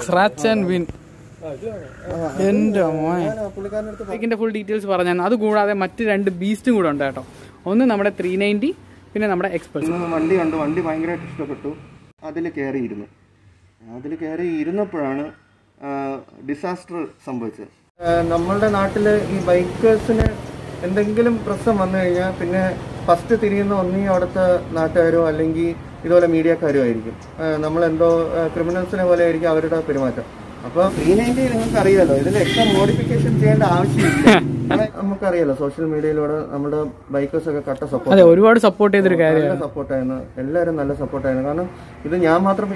Scratch and win എൻ്റെ മോനെ ബൈക്കിന്റെ ഫുൾ ഡീറ്റെയിൽസ് പറഞ്ഞു അത് കൂടാതെ മറ്റ് രണ്ട് ബീസ്റ്റും കൂടെ ഉണ്ട് കേട്ടോ ഒന്ന് നമ്മുടെ ത്രീ നയൻറ്റി പിന്നെ നമ്മുടെ എക്സ്പൾസ് ഇന്ന് വണ്ടി കണ്ടു വണ്ടി ഭയങ്കരമായിട്ട് ഇഷ്ടപ്പെട്ടു അതിൽ കയറിയിരുന്നു അതിൽ കയറി ഇരുന്നപ്പോഴാണ് ഡിസാസ്റ്റർ സംഭവിച്ചത് നമ്മളുടെ നാട്ടിൽ ഈ ബൈക്കേഴ്സിന് എന്തെങ്കിലും പ്രശ്നം വന്നു കഴിഞ്ഞാൽ പിന്നെ ഫസ്റ്റ് തിരിയുന്ന ഒന്നീ അവിടുത്തെ നാട്ടുകാരോ അല്ലെങ്കിൽ ഇതുപോലെ മീഡിയക്കാരോ ആയിരിക്കും നമ്മളെന്തോ ക്രിമിനൽസിനെ പോലെ ആയിരിക്കും അവരുടെ പെരുമാറ്റം അപ്പോൾ ത്രീ നയൻറ്റി നിങ്ങൾക്ക് അറിയാലോ ഇതിൽ എക്സ്ട്രാ മോഡിഫിക്കേഷൻ ചെയ്യേണ്ട ആവശ്യമില്ല കാരണം നമുക്കറിയാലോ സോഷ്യൽ മീഡിയയിലൂടെ നമ്മുടെ ബൈക്കേഴ്സ് ഒക്കെ കട്ട സപ്പോർട്ട് അതെ ഒരുപാട് സപ്പോർട്ട് ചെയ്തൊരു കാര്യം നല്ല സപ്പോർട്ടായിരുന്നു എല്ലാവരും നല്ല സപ്പോർട്ടായിരുന്നു കാരണം ഇത് ഞാൻ മാത്രം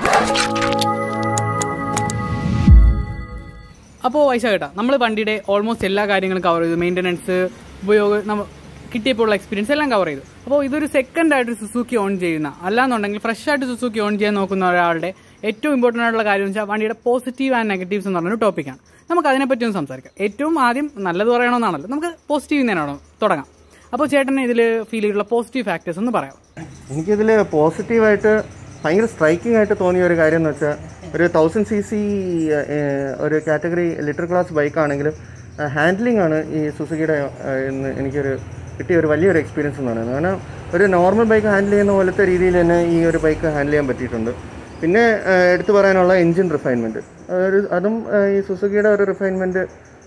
അപ്പോൾ വൈശ കേട്ടാ നമ്മൾ വണ്ടിയുടെ ഓൾമോസ്റ്റ് എല്ലാ കാര്യങ്ങളും കവർ ചെയ്തു മെയിൻ്റനൻസ് ഉപയോഗം നമ്മൾ കിട്ടിയപ്പോൾ ഉള്ള എക്സ്പീരിയൻസ് എല്ലാം കവർ ചെയ്തു അപ്പോൾ ഇതൊരു സെക്കൻഡ് ആയിട്ട് സുസുക്കി ഓൺ ചെയ്യുന്ന അല്ലാന്നുണ്ടെങ്കിൽ ഫ്രഷ് ആയിട്ട് സുസുക്കി ഓൺ ചെയ്യാൻ നോക്കുന്ന ഒരാളുടെ ഏറ്റവും ഇമ്പോർട്ടൻ്റ് ആയിട്ടുള്ള കാര്യം എന്ന് വെച്ചാൽ വണ്ടിയുടെ പോസിറ്റീവ് ആൻഡ് നെഗറ്റീവ്സ് എന്ന് പറഞ്ഞൊരു ടോപ്പിക്കാണ് നമുക്ക് അതിനെപ്പറ്റി ഒന്ന് സംസാരിക്കാം ഏറ്റവും ആദ്യം നല്ലത് പറയണമെന്നാണല്ലോ നമുക്ക് പോസിറ്റീവ് തന്നെയാണോ തുടങ്ങാം അപ്പോൾ ചേട്ടന് ഇതിൽ ഫീൽ ചെയ്തിട്ടുള്ള പോസിറ്റീവ് ഫാക്ടേഴ്സ് ഒന്ന് പറയാം എനിക്കിതിൽ പോസിറ്റീവായിട്ട് ഭയങ്കര സ്ട്രൈക്കിംഗ് ആയിട്ട് തോന്നിയ ഒരു കാര്യം എന്ന് വെച്ചാൽ ഒരു തൗസൻഡ് സി സി ഒരു കാറ്റഗറി ലിറ്റർ ക്ലാസ് ബൈക്കാണെങ്കിലും ഹാൻഡ്ലിംഗ് ആണ് ഈ സുസുക്കിയുടെ എന്ന് എനിക്കൊരു കിട്ടിയ ഒരു വലിയൊരു എക്സ്പീരിയൻസ് എന്ന് പറയുന്നത് കാരണം ഒരു നോർമൽ ബൈക്ക് ഹാൻഡിൽ ചെയ്യുന്ന പോലത്തെ രീതിയിൽ തന്നെ ഈ ഒരു ബൈക്ക് ഹാൻഡിൽ ചെയ്യാൻ പറ്റിയിട്ടുണ്ട് പിന്നെ ആ, എടുത്തു പറയാനുള്ള എൻജിൻ റിഫൈൻമെൻറ്റ് ഒരു അതും ആ, ഈ സുസുക്കിയുടെ ഒരു റിഫൈൻമെൻറ്റ്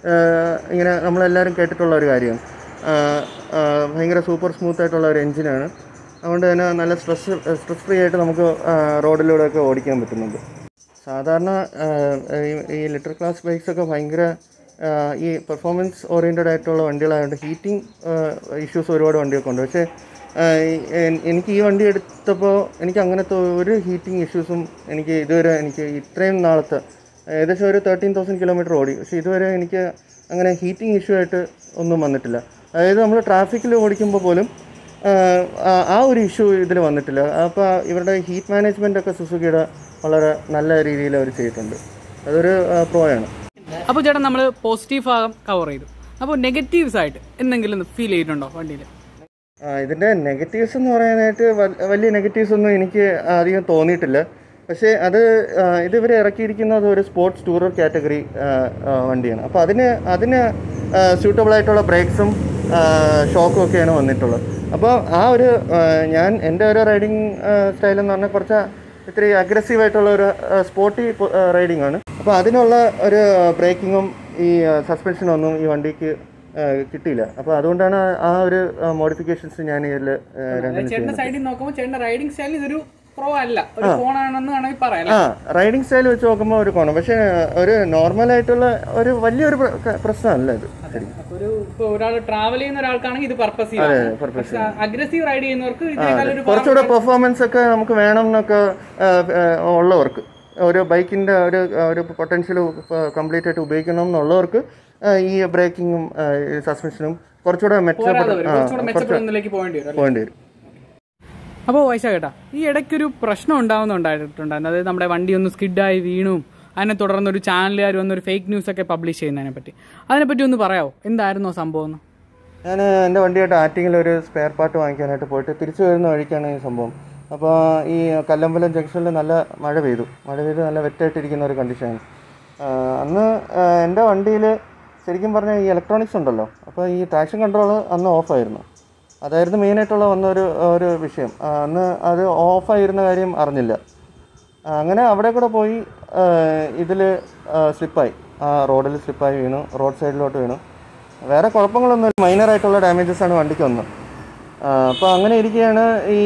ഇങ്ങനെ നമ്മളെല്ലാവരും കേട്ടിട്ടുള്ള ഒരു കാര്യമാണ് ആ, ആ, ഭയങ്കര സൂപ്പർ സ്മൂത്ത് ആയിട്ടുള്ള ഒരു എൻജിനാണ് അതുകൊണ്ട് തന്നെ നല്ല സ്ട്രെസ് സ്ട്രെസ് ഫ്രീ ആയിട്ട് നമുക്ക് ആ, റോഡിലൂടെയൊക്കെ ഓടിക്കാൻ പറ്റുന്നുണ്ട് സാധാരണ ആ, ഈ- ഈ ലിറ്റർ ക്ലാസ് ബൈക്സ് ഒക്കെ ഭയങ്കര ആ, ഈ പെർഫോമൻസ് ഓറിയൻറ്റഡ് ആയിട്ടുള്ള വണ്ടികളായതുകൊണ്ട് ഹീറ്റിംഗ് ഇഷ്യൂസ് ഒരുപാട് വണ്ടിയൊക്കെ ഉണ്ട് പക്ഷേ ആ, ഈ- എൻ- എനിക്ക് ഈ വണ്ടി എടുത്തപ്പോൾ എനിക്ക് അങ്ങനത്തെ ഒരു ഹീറ്റിംഗ് ഇഷ്യൂസും എനിക്ക് ഇതുവരെ എനിക്ക് ഇത്രയും നാളത്തെ ഏകദേശം ഒരു തേർട്ടീൻ തൗസൻഡ് കിലോമീറ്റർ ഓടി പക്ഷേ ഇതുവരെ എനിക്ക് അങ്ങനെ ഹീറ്റിംഗ് ഇഷ്യൂ ആയിട്ട് ഒന്നും വന്നിട്ടില്ല അതായത് നമ്മൾ ട്രാഫിക്കിൽ ഓടിക്കുമ്പോൾ പോലും ആ, ആ- ആ ഒരു ഇഷ്യൂ ഇതിൽ വന്നിട്ടില്ല അപ്പോൾ ഇവരുടെ ഹീറ്റ് മാനേജ്മെൻ്റ് ഒക്കെ സുസുക്കിയുടെ വളരെ നല്ല രീതിയിൽ അവർ ചെയ്തിട്ടുണ്ട് അതൊരു പ്രോ ആണ് അപ്പോൾ ചേട്ടൻ നമ്മൾ പോസിറ്റീവ് ഭാഗം കവർ ചെയ്തു അപ്പോൾ നെഗറ്റീവ്സ് ആയിട്ട് എന്തെങ്കിലും ഫീൽ ചെയ്തിട്ടുണ്ടോ വണ്ടിയിൽ ആ, ഇതിൻ്റെ നെഗറ്റീവ്സ് എന്ന് പറയാനായിട്ട് വൽ- വലിയ നെഗറ്റീവ്സ് ഒന്നും എനിക്ക് അധികം തോന്നിയിട്ടില്ല പക്ഷേ അത് ആ, ഇത് ഇവർ ഇറക്കിയിരിക്കുന്നത് ഒരു സ്പോർട്സ് ടൂറർ കാറ്റഗറി വണ്ടിയാണ് അപ്പോൾ അതിന് അതിന് സ്യൂട്ടബിൾ ആയിട്ടുള്ള ബ്രേക്സും ഷോക്കും ഒക്കെയാണ് വന്നിട്ടുള്ളത് അപ്പോൾ ആ ഒരു ആ, ഞാൻ എൻ്റെ ഒരു റൈഡിങ് സ്റ്റൈൽ എന്ന് പറഞ്ഞാൽ കുറച്ച് ഇത്തിരി അഗ്രസീവ് ആയിട്ടുള്ള ഒരു സ്പോർട്ടി റൈഡിംഗ് ആണ് അപ്പോൾ അതിനുള്ള ഒരു ബ്രേക്കിങ്ങും ഈ സസ്പെൻഷനും ഒന്നും ഈ വണ്ടിക്ക് ആ, കിട്ടിയില്ല അപ്പോൾ അതുകൊണ്ടാണ് ആ ഒരു മോഡിഫിക്കേഷൻസ് ഞാൻ ഇതിൽ രണ്ടിനും ചേട്ടന്റെ സൈഡിൽ നോക്കുമ്പോൾ ചേട്ടന്റെ റൈഡിംഗ് സ്റ്റൈൽ ഇതൊരു പ്രോ അല്ല ഒരു ഫോണാണെന്ന് വേണമെങ്കിൽ പറയാം ആ റൈഡിംഗ് സ്റ്റൈൽ വെച്ച് നോക്കുമ്പോൾ ഒരു കോണം പക്ഷേ ഒരു നോർമൽ ആയിട്ടുള്ള ഒരു വലിയൊരു പ്ര- പ്രശ്നമല്ല ഇത് ശരിക്കും അപ്പൊ ഒരു ഇപ്പൊ ഒരാൾ ട്രാവൽ ചെയ്യുന്ന ഒരാൾക്കാണെങ്കിൽ ഇത് പർപ്പസ് purpose അഗ്രസീവ് റൈഡ് ചെയ്യുന്നവർക്ക് ഇതിനേക്കാൾ ഒരു കുറച്ചുകൂടെ പെർഫോമൻസ് ഒക്കെ നമുക്ക് വേണം എന്നൊക്കെ ആ, ആ, ഉള്ളവർക്ക് ഒരു ബൈക്കിൻ്റെ ഒരു ഒരു പൊട്ടൻഷ്യൽ കംപ്ലീറ്റ് ആയിട്ട് ഉപയോഗിക്കണം എന്നുള്ളവർക്ക് ആ, ഈ ബ്രേക്കിങ്ങും സസ്പെൻഷനും കുറച്ചുകൂടെ മെച്ചപ്പെട്ട പോരാതെ ആ, കുറച്ചുകൂടെ മെച്ചപ്പെടുന്നതിലേക്ക് പോകേണ്ടി വരും അല്ലേ? പോകേണ്ടി വരും അപ്പോൾ വൈശ കേട്ടാ ഈ ഇടയ്ക്കൊരു പ്രശ്നം ഉണ്ടാവുന്നുണ്ടായിട്ടുണ്ടായിരുന്നു അതായത് നമ്മുടെ വണ്ടി ഒന്ന് സ്കിഡായി വീണു അതിനെ തുടർന്ന് ഒരു ചാനലുകാർ വന്നൊരു ഫേക്ക് ന്യൂസ് ഒക്കെ പബ്ലിഷ് ചെയ്യുന്നതിനെ പറ്റി അതിനെപ്പറ്റി ഒന്ന് പറയാമോ എന്തായിരുന്നു ആ സംഭവം എന്ന് ഞാൻ എൻ്റെ വണ്ടിയായിട്ട് ആറ്റിങ്ങിൽ ഒരു സ്പെയർ പാർട്ട് വാങ്ങിക്കാനായിട്ട് പോയിട്ട് തിരിച്ചു വരുന്ന വഴിക്കാണ് ഈ സംഭവം അപ്പോൾ ഈ കല്ലമ്പലം ജംഗ്ഷനിൽ നല്ല മഴ പെയ്തു മഴ പെയ്ത് നല്ല വെറ്റായിട്ടിരിക്കുന്ന ഒരു കണ്ടീഷനാണ് അന്ന് ആ, എൻ്റെ വണ്ടിയിൽ ശരിക്കും പറഞ്ഞാൽ ഈ ഇലക്ട്രോണിക്സ് ഉണ്ടല്ലോ അപ്പോൾ ഈ ട്രാക്ഷൻ കൺട്രോൾ അന്ന് ഓഫായിരുന്നു അതായിരുന്നു മെയിനായിട്ടുള്ള വന്ന ഒരു ഒരു വിഷയം ആ, അന്ന് അത് ഓഫായിരുന്ന കാര്യം അറിഞ്ഞില്ല ആ, അങ്ങനെ അവിടെ കൂടെ പോയി ഇതിൽ സ്ലിപ്പായി ആ റോഡിൽ സ്ലിപ്പായി വീണു റോഡ് സൈഡിലോട്ട് വീണു വേറെ കുഴപ്പങ്ങളൊന്നും മൈനർ ആയിട്ടുള്ള ഡാമേജസ് ആണ് വണ്ടിക്ക് വന്നത് അപ്പോൾ അങ്ങനെ ഇരിക്കുകയാണ് ഈ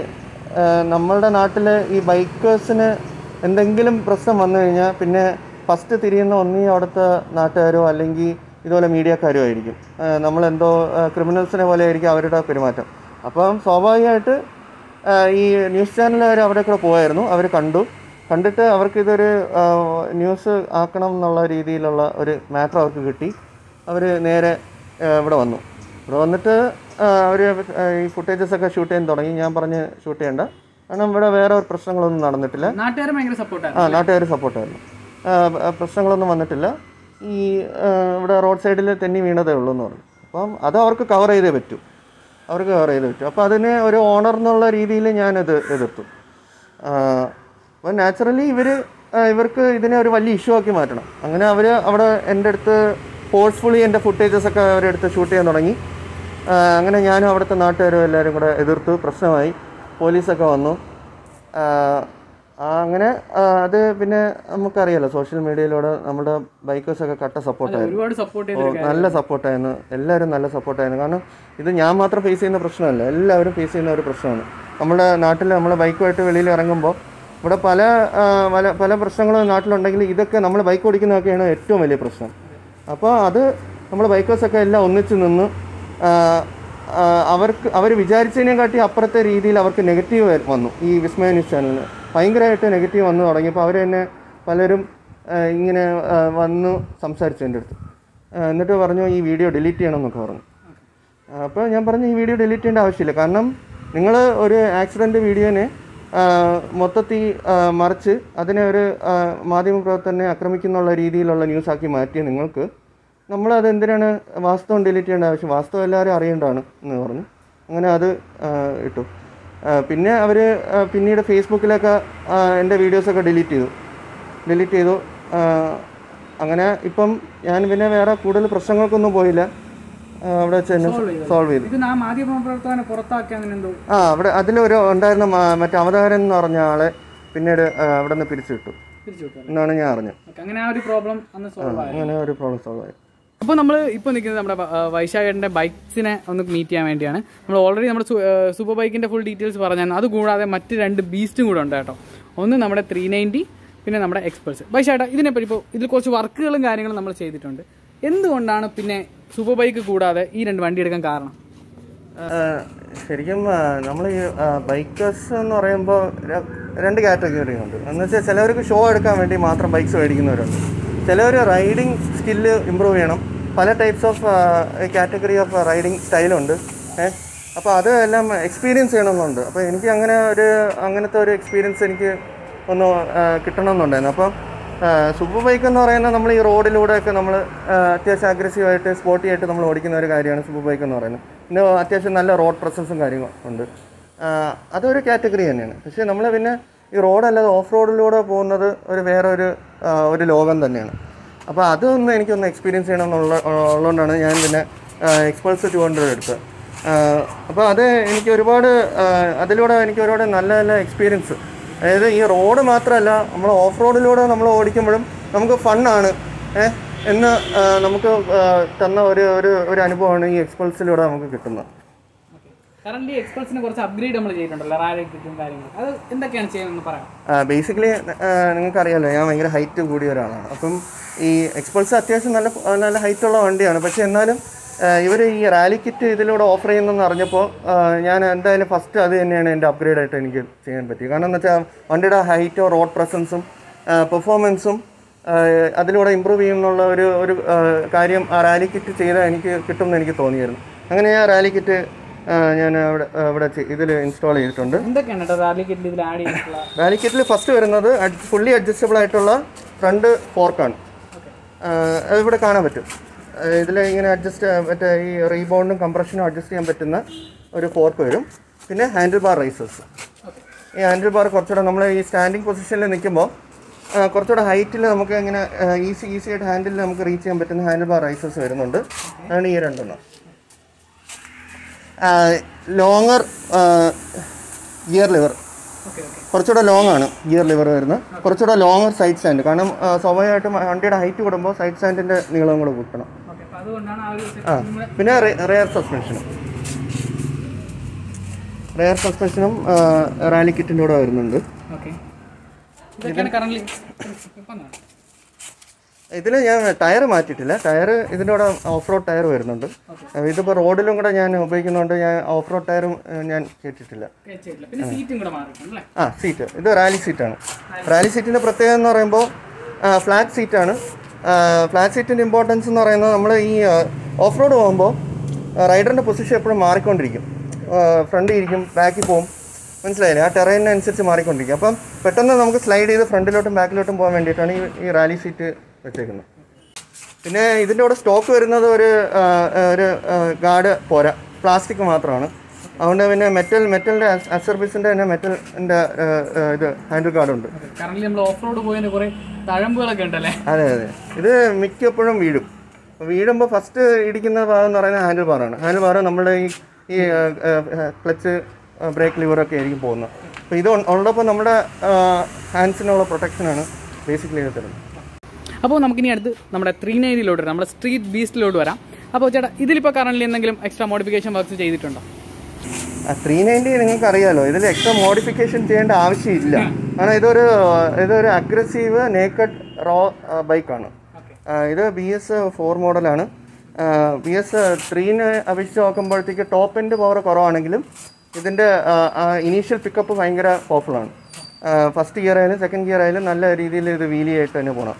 ആ, നമ്മളുടെ നാട്ടിൽ ഈ ബൈക്കേഴ്സിന് എന്തെങ്കിലും പ്രശ്നം വന്നു കഴിഞ്ഞാൽ പിന്നെ ഫസ്റ്റ് തിരിയുന്ന ഒന്നീ അവിടുത്തെ നാട്ടുകാരോ അല്ലെങ്കിൽ ഇതുപോലെ മീഡിയക്കാരോ ആയിരിക്കും ആ, നമ്മളെന്തോ ക്രിമിനൽസിനെ പോലെ ആയിരിക്കും അവരുടെ പെരുമാറ്റം അപ്പം സ്വാഭാവികമായിട്ട് ആ, ഈ ന്യൂസ് ചാനലുകാർ അവിടെ കൂടെ പോയായിരുന്നു അവർ കണ്ടു കണ്ടിട്ട് അവർക്ക് ഇതൊരു ആ, ന്യൂസ് ആക്കണം എന്നുള്ള രീതിയിലുള്ള ഒരു മാറ്റർ അവർക്ക് കിട്ടി അവർ നേരെ ആ, ഇവിടെ വന്നു ഇവിടെ വന്നിട്ട് അവർ ഈ ഫുട്ടേജസ് ഒക്കെ ഷൂട്ട് ചെയ്യാൻ തുടങ്ങി ഞാൻ പറഞ്ഞ് ഷൂട്ട് ചെയ്യണ്ട കാരണം ഇവിടെ വേറെ ഒരു പ്രശ്നങ്ങളൊന്നും നടന്നിട്ടില്ല നാട്ടുകാർ ഭയങ്കര സപ്പോർട്ടാണ് ആ നാട്ടുകാർ സപ്പോർട്ടായിരുന്നു പ്രശ്നങ്ങളൊന്നും വന്നിട്ടില്ല ഈ ആ, ഇവിടെ റോഡ് സൈഡിൽ തെന്നി വീണതേ ഉള്ളൂ എന്ന് പറഞ്ഞു അപ്പം അത് അവർക്ക് കവർ ചെയ്തേ പറ്റൂ അവർക്ക് കവർ ചെയ്തേ പറ്റൂ അപ്പോൾ അതിനെ ഒരു ഓണർ എന്നുള്ള രീതിയിൽ ഞാനത് എതിർത്തു ആ, അപ്പോൾ നാച്ചുറലി ഇവർ ആ, ഇവർക്ക് ഇതിനെ ഒരു വലിയ ഇഷ്യൂ ആക്കി മാറ്റണം അങ്ങനെ അവർ അവിടെ എൻ്റെ അടുത്ത് ഫോഴ്സ്ഫുള്ളി എൻ്റെ ഫുട്ടേജസ് ഒക്കെ അവരുടെ അടുത്ത് ഷൂട്ട് ചെയ്യാൻ തുടങ്ങി ആ, അങ്ങനെ ഞാനും അവിടുത്തെ നാട്ടുകാരും എല്ലാവരും കൂടെ എതിർത്തു പ്രശ്നമായി പോലീസൊക്കെ വന്നു ആ, ആ, അങ്ങനെ ആ, അത് പിന്നെ നമുക്കറിയാലോ സോഷ്യൽ മീഡിയയിലൂടെ നമ്മുടെ ബൈക്കേഴ്സൊക്കെ കട്ട സപ്പോർട്ടായിരുന്നു ഒരുപാട് സപ്പോർട്ട് ഓ, ചെയ്ത് നല്ല സപ്പോർട്ടായിരുന്നു എല്ലാവരും നല്ല സപ്പോർട്ടായിരുന്നു കാരണം ഇത് ഞാൻ മാത്രം ഫേസ് ചെയ്യുന്ന പ്രശ്നമല്ല എല്ലാവരും ഫേസ് ചെയ്യുന്ന ഒരു പ്രശ്നമാണ് നമ്മുടെ നാട്ടിൽ നമ്മൾ ബൈക്കുമായിട്ട് വെളിയിൽ ഇറങ്ങുമ്പോൾ ഇവിടെ പല ആ, പല പല പ്രശ്നങ്ങളും നാട്ടിലുണ്ടെങ്കിൽ ഇതൊക്കെ നമ്മൾ ബൈക്ക് ഓടിക്കുന്നതൊക്കെയാണ് ഏറ്റവും വലിയ പ്രശ്നം അപ്പോൾ അത് നമ്മൾ ബൈക്കേഴ്സൊക്കെ എല്ലാം ഒന്നിച്ച് നിന്ന് ആ, ആ, അവർക്ക് അവർ വിചാരിച്ചതിനെ കാട്ടി അപ്പുറത്തെ രീതിയിൽ അവർക്ക് നെഗറ്റീവ് വന്നു ഈ വിസ്മയ ന്യൂസ് ചാനലിന് ഭയങ്കരമായിട്ട് നെഗറ്റീവ് വന്നു തുടങ്ങിയപ്പോൾ അവർ തന്നെ പലരും ആ, ഇങ്ങനെ ആ, വന്ന് സംസാരിച്ചു എൻ്റെ അടുത്ത് ആ, എന്നിട്ട് പറഞ്ഞു ഈ വീഡിയോ ഡിലീറ്റ് ചെയ്യണം എന്നൊക്കെ പറഞ്ഞു അപ്പോൾ ഞാൻ പറഞ്ഞു ഈ വീഡിയോ ഡിലീറ്റ് ചെയ്യേണ്ട ആവശ്യമില്ല കാരണം നിങ്ങൾ ഒരു ആക്സിഡൻറ്റ് വീഡിയോനെ ആ, മൊത്തത്തിൽ ആ, മറിച്ച് അതിനെ ഒരു ആ, മാധ്യമപ്രവർത്തകനെ ആക്രമിക്കുന്നുള്ള രീതിയിലുള്ള ന്യൂസാക്കി മാറ്റിയ നിങ്ങൾക്ക് നമ്മളത് എന്തിനാണ് വാസ്തവം ഡിലീറ്റ് ചെയ്യേണ്ട ആവശ്യം വാസ്തവം എല്ലാവരും അറിയേണ്ടതാണ് എന്ന് പറഞ്ഞു അങ്ങനെ അത് ആ, ഇട്ടു ആ, പിന്നെ അവർ പിന്നീട് ഫേസ്ബുക്കിലൊക്കെ ആ, എൻ്റെ വീഡിയോസൊക്കെ ഡിലീറ്റ് ചെയ്തു ഡിലീറ്റ് ചെയ്തു ആ, അങ്ങനെ ഇപ്പം ഞാൻ പിന്നെ വേറെ കൂടുതൽ പ്രശ്നങ്ങൾക്കൊന്നും പോയില്ല ആ, അവിടെ വെച്ച് തന്നെ സോൾവ് ചെയ്തു ഇത് നാ മാധ്യമ പ്രവർത്തകനെ പുറത്താക്കി അങ്ങനെ എന്തോ ആ അവിടെ അതിലൊരു ഉണ്ടായിരുന്ന മ- മറ്റേ അവതാരൻ എന്ന് പറഞ്ഞ ആളെ പിന്നീട് ആ, അവിടെ നിന്ന് പിരിച്ചു വിട്ടു തിരിച്ചു വിട്ടു എന്നാണ് ഞാൻ അറിഞ്ഞത് ഓക്കെ അങ്ങനെ ആ ഒരു പ്രോബ്ലം അന്ന് സോൾവ് ആയി അങ്ങനെ ഒരു പ്രോബ്ലം സോൾവ് ആയി അപ്പോൾ നമ്മൾ ഇപ്പോൾ നിൽക്കുന്നത് നമ്മുടെ ആ, വൈശാഖേട്ടൻ്റെ ബൈക്സിനെ ഒന്ന് മീറ്റ് ചെയ്യാൻ വേണ്ടിയാണ് നമ്മൾ ഓൾറെഡി നമ്മുടെ സു- ആ, സൂപ്പർ ബൈക്കിൻ്റെ ഫുൾ ഡീറ്റെയിൽസ് പറഞ്ഞായിരുന്നു അതുകൂടാതെ മറ്റ് രണ്ട് ബീസ്റ്റും കൂടെ ഉണ്ട് കേട്ടോ ഒന്ന് നമ്മുടെ ത്രീ നയൻറ്റി പിന്നെ നമ്മുടെ എക്സ്പൾസ് ബൈശാട്ട ഇതിനെപ്പറ്റി ഇപ്പോൾ ഇതിൽ കുറച്ച് വർക്കുകളും കാര്യങ്ങളും നമ്മൾ ചെയ്തിട്ടുണ്ട് എന്തുകൊണ്ടാണ് പിന്നെ സൂപ്പർ ബൈക്ക് കൂടാതെ ഈ രണ്ട് വണ്ടി എടുക്കാൻ കാരണം ആ, ശരിക്കും നമ്മൾ ഈ ബൈക്കേഴ്സ് എന്ന് പറയുമ്പോൾ ര- രണ്ട് കാറ്റഗറി ഉണ്ട് എന്ന് വെച്ചാൽ ചിലവർക്ക് ഷോ എടുക്കാൻ വേണ്ടി മാത്രം ബൈക്സ് മേടിക്കുന്നവരുണ്ട് ചിലവർ റൈഡിങ് സ്കില്ല് ഇമ്പ്രൂവ് ചെയ്യണം പല types of category of riding സ്റ്റൈലുണ്ട് ഏഹ് അപ്പോൾ അത് എല്ലാം എക്സ്പീരിയൻസ് ചെയ്യണമെന്നുണ്ട് അപ്പോൾ എനിക്ക് അങ്ങനെ ഒരു അങ്ങനത്തെ ഒരു എക്സ്പീരിയൻസ് എനിക്ക് ഒന്ന് ആ, കിട്ടണമെന്നുണ്ടായിരുന്നു അപ്പം സൂപ്പർ ബൈക്ക് എന്ന് പറയുന്നത് നമ്മൾ ഈ റോഡിലൂടെയൊക്കെ നമ്മൾ അത്യാവശ്യം അഗ്രസീവായിട്ട് സ്പോട്ടി ആയിട്ട് നമ്മൾ ഓടിക്കുന്ന ഒരു കാര്യമാണ് സൂപ്പർ ബൈക്ക് എന്ന് പറയുന്നത് പിന്നെ അത്യാവശ്യം നല്ല റോഡ് പ്രസൻസും കാര്യങ്ങളും ഉണ്ട് ആ, അതൊരു കാറ്റഗറി തന്നെയാണ് പക്ഷേ നമ്മൾ പിന്നെ ഈ റോഡല്ലാതെ ഓഫ് റോഡിലൂടെ പോകുന്നത് ഒരു വേറെ ഒരു ആ, ഒരു ലോകം തന്നെയാണ് അപ്പോൾ അതൊന്ന് എനിക്കൊന്ന് എക്സ്പീരിയൻസ് ചെയ്യണം എന്നുള്ള ഉള്ളതുകൊണ്ടാണ് ഞാൻ പിന്നെ എക്സ്പൾസ് ടു ഹൺഡ്രഡ് എടുത്തത് അപ്പോൾ അത് എനിക്ക് ഒരുപാട് ആ, അതിലൂടെ എനിക്ക് ഒരുപാട് നല്ല നല്ല എക്സ്പീരിയൻസ് അതായത് ഈ റോഡ് മാത്രമല്ല നമ്മൾ ഓഫ് റോഡിലൂടെ നമ്മൾ ഓടിക്കുമ്പോഴും നമുക്ക് ഫണ്ണാണ് ഏഹ് എന്ന് ആ, നമുക്ക് ആ, തന്ന ഒരു ഒരു ഒരു അനുഭവമാണ് ഈ എക്സ്പൾസിലൂടെ നമുക്ക് കിട്ടുന്നത് കറന്റ് എക്സ്പൾസിനെ കുറച്ച് അപ്ഗ്രേഡ് നമ്മൾ ചെയ്തിട്ടുണ്ടല്ലോ റാലിക്കും കാര്യങ്ങളും അത് എന്തൊക്കെയാണ് ചെയ്യുന്നതെന്ന് പറയാം ബേസിക്കലി നിങ്ങൾക്കറിയാലോ ഞാൻ ഭയങ്കര ഹൈറ്റ് കൂടിയ ഒരാളാണ് അപ്പം ഈ എക്സ്പൾസ് അത്യാവശ്യം നല്ല ആ, നല്ല ഹൈറ്റ് ഉള്ള വണ്ടിയാണ് പക്ഷേ എന്നാലും ഇവർ ഈ റാലി കിറ്റ് ഇതിലൂടെ ഓഫർ ചെയ്യുന്നെന്ന് അറിഞ്ഞപ്പോൾ ആ, ഞാൻ എന്തായാലും ഫസ്റ്റ് അത് തന്നെയാണ് എൻ്റെ അപ്ഗ്രേഡ് ആയിട്ട് എനിക്ക് ചെയ്യാൻ പറ്റിയത് കാരണം എന്ന് വെച്ചാൽ വണ്ടിയുടെ ഹൈറ്റോ റോഡ് പ്രസൻസും പെർഫോമൻസും അതിലൂടെ ഇമ്പ്രൂവ് ചെയ്യുന്നുള്ള ഒരു ഒരു ആ, കാര്യം ആ റാലി കിറ്റ് ചെയ്താൽ എനിക്ക് കിട്ടുമെന്ന് എനിക്ക് തോന്നിയായിരുന്നു അങ്ങനെ ഞാൻ റാലി കിറ്റ് ഞാൻ അവിടെ അവിടെ ഇതിൽ ഇൻസ്റ്റാൾ ചെയ്തിട്ടുണ്ട് എന്തൊക്കെയാണ് കേട്ടോ റാലി കിറ്റിൽ ഇതിൽ ആഡ് ചെയ്തിട്ടുള്ള റാലി കിറ്റിൽ ഫസ്റ്റ് വരുന്നത് ഫുള്ളി അഡ്ജസ്റ്റബിൾ ആയിട്ടുള്ള ഫ്രണ്ട് ഫോർക്കാണ് അത് ഇവിടെ കാണാൻ പറ്റും ഇതിൽ ഇങ്ങനെ അഡ്ജസ്റ്റ് മറ്റേ ഈ റീബൗണ്ടും കംപ്രഷനും അഡ്ജസ്റ്റ് ചെയ്യാൻ പറ്റുന്ന ഒരു ഫോർക്ക് വരും പിന്നെ ഹാൻഡിൽ ബാർ റൈസേഴ്സ് ഈ ഹാൻഡിൽ ബാർ കുറച്ചുകൂടെ നമ്മൾ ഈ സ്റ്റാൻഡിങ് പൊസിഷനിൽ നിൽക്കുമ്പോൾ കുറച്ചുകൂടെ ഹൈറ്റിൽ നമുക്ക് ഇങ്ങനെ ഈസി ഈസി ആയിട്ട് ഹാൻഡിൽ നമുക്ക് റീച്ച് ചെയ്യാൻ പറ്റുന്ന ഹാൻഡിൽ ബാർ റൈസേഴ്സ് വരുന്നുണ്ട് അതാണ് ഈ രണ്ടെണ്ണം longer gear lever okay okay കുറച്ചുകൂടെ ലോങ് ആണ് ഗിയർ ലിവർ വരുന്നത് കുറച്ചുകൂടെ ലോങ്ങർ സൈഡ് സ്റ്റാൻഡ് കാരണം ആ, സ്വാഭാവികമായിട്ടും വണ്ടിയുടെ ഹൈറ്റ് കൂടുമ്പോൾ സൈഡ് സ്റ്റാൻഡിൻ്റെ നീളം കൂടെ കൂട്ടണം ഓക്കെ അപ്പോൾ അതുകൊണ്ടാണ് ആ ഒരു ആ പിന്നെ റെയർ സസ്പെൻഷനും റെയർ സസ്പെൻഷനും റാലി കിറ്റിൻ്റെ കൂടെ വരുന്നുണ്ട് ഓക്കെ ഇതൊക്കെയാണ് കറന്റ് ഇതിൽ ഞാൻ ടയർ മാറ്റിയിട്ടില്ല ടയർ ഇതിൻ്റെ കൂടെ ഓഫ് റോഡ് ടയർ വരുന്നുണ്ട് ഇതിപ്പോൾ റോഡിലും കൂടെ ഞാൻ ഉപയോഗിക്കുന്നതുകൊണ്ട് ഞാൻ ഓഫ് റോഡ് ടയറും ഞാൻ കേട്ടിട്ടില്ല പിന്നെ സീറ്റും കൂടെ മാറിയിട്ടുണ്ട് അല്ലേ ആ സീറ്റ് ഇത് റാലി സീറ്റാണ് റാലി സീറ്റിൻ്റെ പ്രത്യേകത എന്ന് പറയുമ്പോൾ ഫ്ലാറ്റ് സീറ്റാണ് ഫ്ലാറ്റ് സീറ്റിൻ്റെ ഇമ്പോർട്ടൻസ് എന്ന് പറയുന്നത് നമ്മൾ ഈ ഓഫ് റോഡ് പോകുമ്പോൾ റൈഡറിൻ്റെ പൊസിഷൻ എപ്പോഴും മാറിക്കൊണ്ടിരിക്കും ഫ്രണ്ടിൽ ഇരിക്കും ബാക്കിൽ പോകും മനസ്സിലായില്ലേ ആ ടെറൈനനുസരിച്ച് മാറിക്കൊണ്ടിരിക്കും അപ്പം പെട്ടെന്ന് നമുക്ക് സ്ലൈഡ് ചെയ്ത് ഫ്രണ്ടിലോട്ടും ബാക്കിലോട്ടും പോകാൻ വേണ്ടിയിട്ടാണ് ഈ ഈ റാലി സീറ്റ് വെച്ചേക്കുന്നത് പിന്നെ ഇതിൻ്റെ കൂടെ സ്റ്റോക്ക് വരുന്നത് ഒരു ആ, ഒരു ഗാർഡ് പോരാ പ്ലാസ്റ്റിക് മാത്രമാണ് അതുകൊണ്ട് പിന്നെ മെറ്റൽ മെറ്റലിൻ്റെ അസർബിസിൻ്റെ തന്നെ മെറ്റലിൻ്റെ ഇത് ഹാൻഡിൽ കാർഡുണ്ട് കറന്റ് നമ്മൾ ഓഫ് റോഡ് പോയതിന് കുറെ തഴമ്പുകളൊക്കെ ഉണ്ടല്ലേ അതെ അതെ ഇത് മിക്കപ്പോഴും വീഴും അപ്പോൾ വീഴുമ്പോൾ ഫസ്റ്റ് ഇടിക്കുന്ന ഭാഗം എന്ന് പറയുന്നത് ഹാൻഡിൽ ബാറാണ് ഹാൻഡിൽ ബാറ് നമ്മുടെ ഈ ഈ ക്ലച്ച് ബ്രേക്ക് ലിവറൊക്കെ ആയിരിക്കും പോകുന്നത് അപ്പോൾ ഇത് ഉ- ഉള്ളപ്പോൾ നമ്മുടെ ഹാൻഡ്സിനുള്ള പ്രൊട്ടക്ഷനാണ് ബേസിക്കലി ഇത് തരുന്നത് അപ്പോൾ നമുക്കിനി അടുത്ത് നമ്മുടെ ത്രീ നയനിലോട്ട് വരാം നമ്മുടെ സ്ട്രീറ്റ് ബീസ്റ്റിലോട്ട് വരാം അപ്പോൾ ചേട്ടാ ഇതിലിപ്പോൾ കറന്റ് എന്തെങ്കിലും എക്സ്ട്രാ മോഡിഫിക്കേഷൻ വർക്ക്സ് ചെയ്തിട്ടുണ്ടോ ത്രീ നയൻറ്റി നിങ്ങൾക്ക് അറിയാലോ ഇതിൽ എക്സ്ട്രാ മോഡിഫിക്കേഷൻ ചെയ്യേണ്ട ആവശ്യമില്ല കാരണം ഇതൊരു ഇതൊരു അഗ്രസീവ് നേക്കഡ് റോ ബൈക്കാണ് ഇത് ബി എസ് ഫോർ മോഡലാണ് ബി എസ് ത്രീനെ അപേക്ഷിച്ച് നോക്കുമ്പോഴത്തേക്ക് ടോപ്പ് എൻഡ് പവർ കുറവാണെങ്കിലും ഇതിൻ്റെ ഇനീഷ്യൽ പിക്കപ്പ് ഭയങ്കര പവർഫുള്ളാണ് ഫസ്റ്റ് ഗിയർ ആയാലും സെക്കൻഡ് ഗിയർ ആയാലും നല്ല രീതിയിൽ ഇത് വീലി ആയിട്ട് തന്നെ പോകണം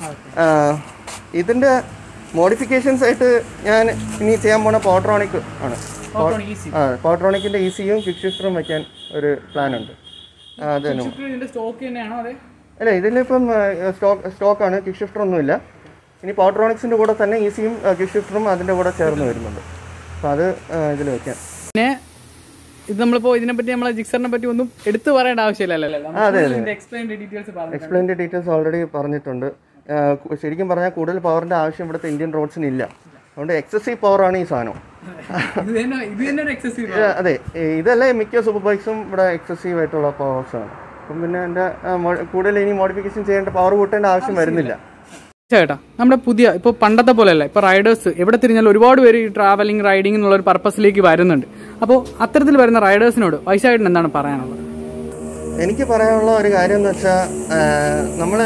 ഇതിൻ്റെ മോഡിഫിക്കേഷൻസ് ആയിട്ട് ഞാൻ ഇനി ചെയ്യാൻ പോണ പോട്രോണിക് ആണ് ഈസി ആ പോട്രോണിക്കിൻ്റെ ഇ സിയും ക്വിക്ക് ഷിഫ്റ്ററും വയ്ക്കാൻ ഒരു പ്ലാൻ ഉണ്ട് ആ, അത് തന്നെ ഇതിന്റെ സ്റ്റോക്ക് തന്നെയാണോ അതെ അല്ല ഇതിലിപ്പം സ്റ്റോക്ക് സ്റ്റോക്കാണ് ക്വിക്ക് ഷിഫ്റ്റർ ഒന്നുമില്ല ഇനി പോട്രോണിക്സിൻ്റെ കൂടെ തന്നെ ഇ സിയും ക്വിക്ക് ഷിഫ്റ്ററും അതിൻ്റെ കൂടെ ചേർന്ന് വരുന്നുണ്ട് അപ്പോൾ അത് ഇതിൽ വയ്ക്കാം പിന്നെ ഇത് നമ്മളിപ്പോ ഇതിനെപ്പറ്റി നമ്മളെ ജിക്സറിനെ പറ്റി ഒന്നും എടുത്തു പറയേണ്ട ആവശ്യമില്ലല്ലോ എക്സ്പ്ലെയിൻ ഡീറ്റെയിൽസ് പറഞ്ഞു എക്സ്പ്ലെയിൻ്റെ ഡീറ്റെയിൽസ് ഓൾറെഡി പറഞ്ഞിട്ടുണ്ട് ആ, കു- ശരിക്കും പറഞ്ഞാൽ കൂടുതൽ പവറിൻ്റെ ആവശ്യം ഇവിടുത്തെ ഇന്ത്യൻ റോഡ്സിന് ഇല്ല അതുകൊണ്ട് എക്സസീവ് പവറാണ് ഈ സാധനം ഇത് തന്നെ ഇത് തന്നെ ഒരു എക്സസീവ് ഇത് അതെ ഈ ഇതല്ലേ മിക്ക സൂപ്പർ ബൈക്സും ഇവിടെ എക്സസീവ് ആയിട്ടുള്ള പവേഴ്സാണ് അപ്പം പിന്നെ എൻ്റെ കൂടുതൽ ഇനി മോഡിഫിക്കേഷൻ ചെയ്യേണ്ട പവർ കൂട്ടേണ്ട ആവശ്യം വരുന്നില്ല ചേട്ടാ നമ്മുടെ പുതിയ ഇപ്പോൾ പണ്ടത്തെ പോലെയല്ല ഇപ്പോൾ റൈഡേഴ്സ് എവിടെ തിരിഞ്ഞാലും ഒരുപാട് പേര് ഈ ട്രാവലിംഗ് റൈഡിംഗ് എന്നുള്ള ഒരു പർപ്പസിലേക്ക് വരുന്നുണ്ട് അപ്പോൾ അത്തരത്തിൽ വരുന്ന റൈഡേഴ്സിനോട് വൈശാഖേട്ടൻ എന്താണ് പറയാനുള്ളത് എനിക്ക് പറയാനുള്ള ഒരു കാര്യം എന്ന് വെച്ചാൽ നമ്മൾ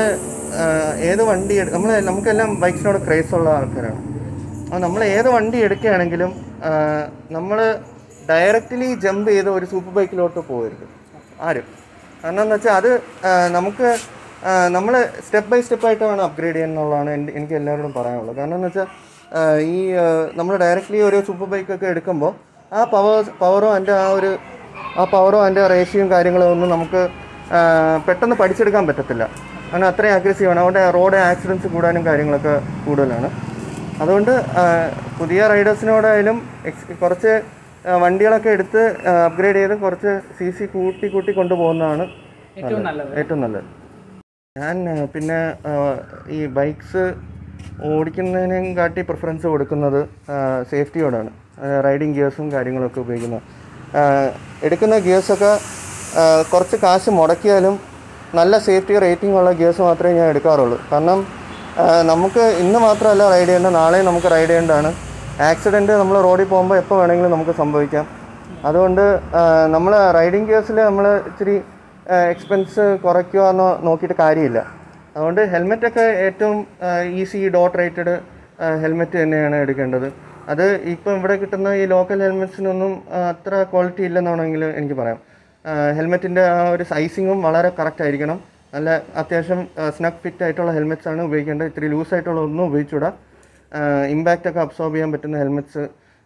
ഏത് വണ്ടി നമ്മൾ നമുക്കെല്ലാം ബൈക്സിനോട് ക്രേസ് ഉള്ള ആൾക്കാരാണ് അപ്പോൾ നമ്മൾ ഏത് വണ്ടി എടുക്കുകയാണെങ്കിലും നമ്മൾ ഡയറക്റ്റ്ലി ജമ്പ് ചെയ്ത് ഒരു സൂപ്പർ ബൈക്കിലോട്ട് പോകരുത് ആരും കാരണം എന്ന് വെച്ചാൽ അത് ആ, നമുക്ക് നമ്മൾ സ്റ്റെപ്പ് ബൈ സ്റ്റെപ്പ് ആയിട്ട് വേണം അപ്ഗ്രേഡ് ചെയ്യാൻ എന്നുള്ളതാണ് എൻ്റെ എനിക്ക് എല്ലാവരോടും പറയാനുള്ളത് കാരണം എന്ന് വെച്ചാൽ ആ, ഈ നമ്മൾ ഡയറക്റ്റ്ലി ഒരു സൂപ്പർ ബൈക്കൊക്കെ എടുക്കുമ്പോൾ ആ പവർ പവറോ അതിൻ്റെ ആ ഒരു ആ പവറോ അതിൻ്റെ റേഷ്യോയും കാര്യങ്ങളോ ഒന്നും നമുക്ക് ആ, പെട്ടെന്ന് പഠിച്ചെടുക്കാൻ പറ്റത്തില്ല കാരണം അത്രയും അഗ്രസീവാണ് അതുകൊണ്ട് റോഡ് ആക്സിഡൻസ് കൂടാനും കാര്യങ്ങളൊക്കെ കൂടുതലാണ് അതുകൊണ്ട് ആ, പുതിയ റൈഡേഴ്സിനോടായാലും എക്സ് കുറച്ച് ആ, വണ്ടികളൊക്കെ എടുത്ത് അപ്ഗ്രേഡ് ചെയ്ത് കുറച്ച് സി സി കൂട്ടി കൂട്ടി കൊണ്ടുപോകുന്നതാണ് ഏറ്റവും നല്ലത് ഏറ്റവും നല്ലത് ഞാൻ ആ, പിന്നെ ആ, ഈ ബൈക്സ് ഓടിക്കുന്നതിനും കാട്ടി പ്രിഫറൻസ് കൊടുക്കുന്നത് സേഫ്റ്റിയോടാണ് റൈഡിങ് ഗിയേഴ്സും കാര്യങ്ങളൊക്കെ ഉപയോഗിക്കുന്നത് ആ, എടുക്കുന്ന ഗിയേഴ്സൊക്കെ ആ, കുറച്ച് കാശ് മുടക്കിയാലും നല്ല സേഫ്റ്റി റേറ്റിംഗ് ഉള്ള ഗിയേഴ്സ് മാത്രമേ ഞാൻ എടുക്കാറുള്ളൂ കാരണം ആ, നമുക്ക് ഇന്ന് മാത്രമല്ല റൈഡ് ചെയ്യേണ്ടത് നാളെ നമുക്ക് റൈഡ് ചെയ്യേണ്ടതാണ് ആക്സിഡൻറ്റ് നമ്മൾ റോഡിൽ പോകുമ്പോൾ എപ്പോൾ വേണമെങ്കിലും നമുക്ക് സംഭവിക്കാം അതുകൊണ്ട് നമ്മൾ റൈഡിങ് ഗിയേഴ്സിൽ നമ്മൾ ഇച്ചിരി എക്സ്പെൻസ് കുറയ്ക്കുക എന്ന് നോക്കിയിട്ട് കാര്യമില്ല അതുകൊണ്ട് ഹെൽമെറ്റൊക്കെ ഏറ്റവും ഈസി ഡോട്ട് റേറ്റഡ് ഹെൽമെറ്റ് തന്നെയാണ് എടുക്കേണ്ടത് അത് ഇപ്പം ഇവിടെ കിട്ടുന്ന ഈ ലോക്കൽ ഹെൽമെറ്റ്സിനൊന്നും ആ, അത്ര ക്വാളിറ്റി ഇല്ലെന്നാണെങ്കിൽ എനിക്ക് പറയാം ഹെൽമെറ്റിൻ്റെ ആ ഒരു സൈസിങ്ങും വളരെ കറക്റ്റ് ആയിരിക്കണം നല്ല അത്യാവശ്യം സ്നക്ക് ഫിറ്റ് ആയിട്ടുള്ള ഹെൽമെറ്റ്സ് ആണ് ഉപയോഗിക്കേണ്ടത് ഇത്തിരി ലൂസ് ആയിട്ടുള്ള ഒന്നും ഉപയോഗിച്ചുകൂടാ ഇമ്പാക്റ്റ് ഒക്കെ അബ്സോർബ് ചെയ്യാൻ പറ്റുന്ന ഹെൽമെറ്റ്സ്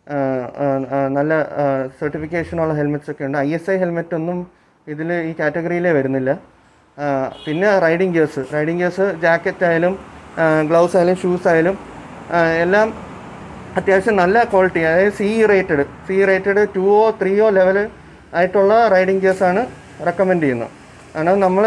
നല്ല സർട്ടിഫിക്കേഷനുള്ള ഹെൽമെറ്റ്സ് ഒക്കെ ഉണ്ട് ഐ എസ് ഐ ഹെൽമെറ്റ് ഒന്നും ഇതിൽ ഈ കാറ്റഗറിയിലേ വരുന്നില്ല ആ, പിന്നെ riding gears riding gears jacket ആയാലും ഗ്ലൗസ് ആയാലും ഷൂസ് ആയാലും ആ, എല്ലാം അത്യാവശ്യം നല്ല ക്വാളിറ്റി അതായത് സി റേറ്റഡ് സി റേറ്റഡ് ടുവോ ത്രീയോ ലെവൽ ആയിട്ടുള്ള റൈഡിങ് ഗിയേഴ്സാണ് റെക്കമെൻഡ് ചെയ്യുന്നത് കാരണം നമ്മൾ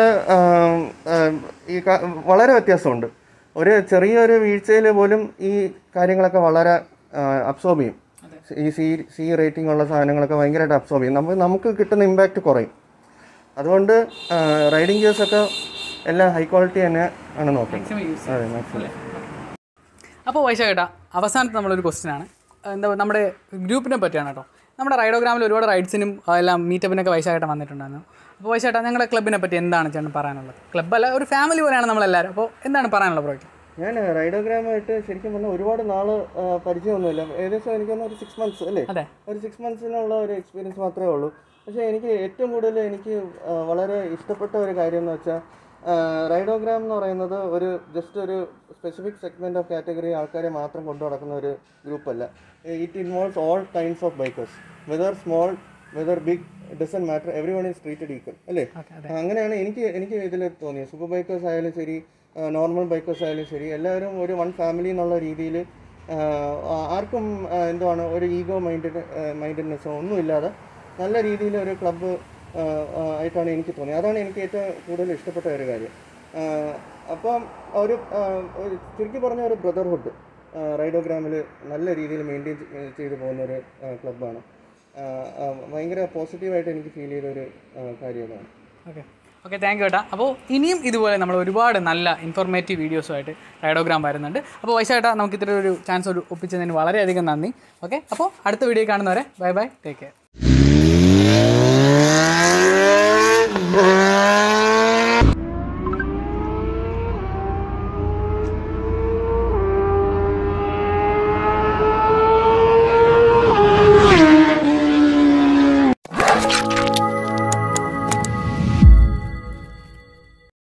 ഈ ക- വളരെ വ്യത്യാസമുണ്ട് ഒരു ചെറിയൊരു വീഴ്ചയിൽ പോലും ഈ കാര്യങ്ങളൊക്കെ വളരെ അബ്സോർബ് ചെയ്യും ഈ സി സി റേറ്റിംഗ് ഉള്ള സാധനങ്ങളൊക്കെ ഭയങ്കരമായിട്ട് അബ്സോർബ് ചെയ്യും നമുക്ക് നമുക്ക് കിട്ടുന്ന ഇമ്പാക്റ്റ് കുറയും അതുകൊണ്ട് റൈഡിങ് ഗിയേഴ്സൊക്കെ എല്ലാം ഹൈ ക്വാളിറ്റി തന്നെ ആണ് നോക്കുന്നത് അതെ മാക്സിമം അപ്പോൾ വൈശാഖേട്ടാ അവസാനത്തെ നമ്മളൊരു ക്വസ്റ്റ്യൻ ആണ് എന്താ നമ്മുടെ ഗ്രൂപ്പിനെ പറ്റിയാണ് കേട്ടോ നമ്മുടെ റൈഡോഗ്രാമിൽ ഒരുപാട് റൈഡ്സിനും എല്ലാം മീറ്റപ്പിനൊക്കെ വൈശാഖേട്ടൻ വന്നിട്ടുണ്ടായിരുന്നു അപ്പോൾ വൈശാഖേട്ടാ ഞങ്ങളുടെ ക്ലബിനെ പറ്റി എന്താണ് ചേട്ടൻ പറയാനുള്ളത് ക്ലബ്ബല്ല ഒരു ഫാമിലി പോലെയാണ് നമ്മളെല്ലാവരും അപ്പോൾ എന്താണ് പറയാനുള്ളത് പ്രോയ്ക്ക് ഞാൻ റൈഡോഗ്രാമായിട്ട് ശരിക്കും പറഞ്ഞാൽ ഒരുപാട് നാൾ പരിചയമൊന്നുമില്ല ഏകദേശം എനിക്കൊന്ന് ഒരു സിക്സ് മന്ത്സ് അല്ലേ അതെ ഒരു സിക്സ് മന്ത്സിനുള്ള ഒരു എക്സ്പീരിയൻസ് മാത്രമേ ഉള്ളൂ പക്ഷേ എനിക്ക് ഏറ്റവും കൂടുതൽ എനിക്ക് ആ, വളരെ ഇഷ്ടപ്പെട്ട ഒരു കാര്യം എന്ന് വെച്ചാൽ റൈഡോഗ്രാം എന്ന് പറയുന്നത് ഒരു ജസ്റ്റ് ഒരു സ്പെസിഫിക് സെഗ്മെൻറ്റ് ഓഫ് കാറ്റഗറി ആൾക്കാരെ മാത്രം കൊണ്ടു നടക്കുന്ന ഒരു ഗ്രൂപ്പല്ല it involves all kinds of bikers whether small whether big doesn't matter everyone is treated equal അല്ലേ ഓക്കെ അങ്ങനെയാണ് എനിക്ക് എനിക്ക് ഇതിൽ തോന്നിയത് സൂപ്പർ ബൈക്കേഴ്സ് ആയാലും ശരി നോർമൽ ബൈക്കേഴ്സ് ആയാലും ശരി എല്ലാവരും ഒരു വൺ ഫാമിലി എന്നുള്ള രീതിയിൽ ആർക്കും ആ, എന്തുവാണ് ഒരു ഈഗോ മൈൻഡ് മൈൻഡഡ്നെസ്സോ ഒന്നുമില്ലാതെ നല്ല രീതിയിൽ ഒരു ക്ലബ്ബ് ആയിട്ടാണ് എനിക്ക് തോന്നിയത് അതാണ് എനിക്ക് ഏറ്റവും കൂടുതൽ ഇഷ്ടപ്പെട്ട ഒരു കാര്യം ആ, അപ്പം ഒരു ആ, ഒരു ചുരുക്കി പറഞ്ഞ ഒരു ബ്രദർഹുഡ് റൈഡോഗ്രാമിൽ നല്ല രീതിയിൽ മെയിൻറ്റെയിൻ ചെയ്തു പോകുന്ന ഒരു ക്ലബ്ബാണ് ഭയങ്കര പോസിറ്റീവായിട്ട് എനിക്ക് ഫീൽ ചെയ്ത ഒരു ആ, കാര്യം അതാണ് ഓക്കെ ഓക്കെ താങ്ക് യു ഏട്ടാ അപ്പോൾ ഇനിയും ഇതുപോലെ നമ്മൾ ഒരുപാട് നല്ല ഇൻഫോർമേറ്റീവ് വീഡിയോസുമായിട്ട് റൈഡോഗ്രാം വരുന്നുണ്ട് അപ്പോൾ വൈശാട്ടാ നമുക്ക് ഇത്ര ഒരു ചാൻസ് ഒരു ഒപ്പിച്ചതിന് വളരെയധികം നന്ദി ഓക്കെ അപ്പോൾ അടുത്ത വീഡിയോ കാണുന്നവരെ ബൈ ബൈ ടേക്ക് കെയർ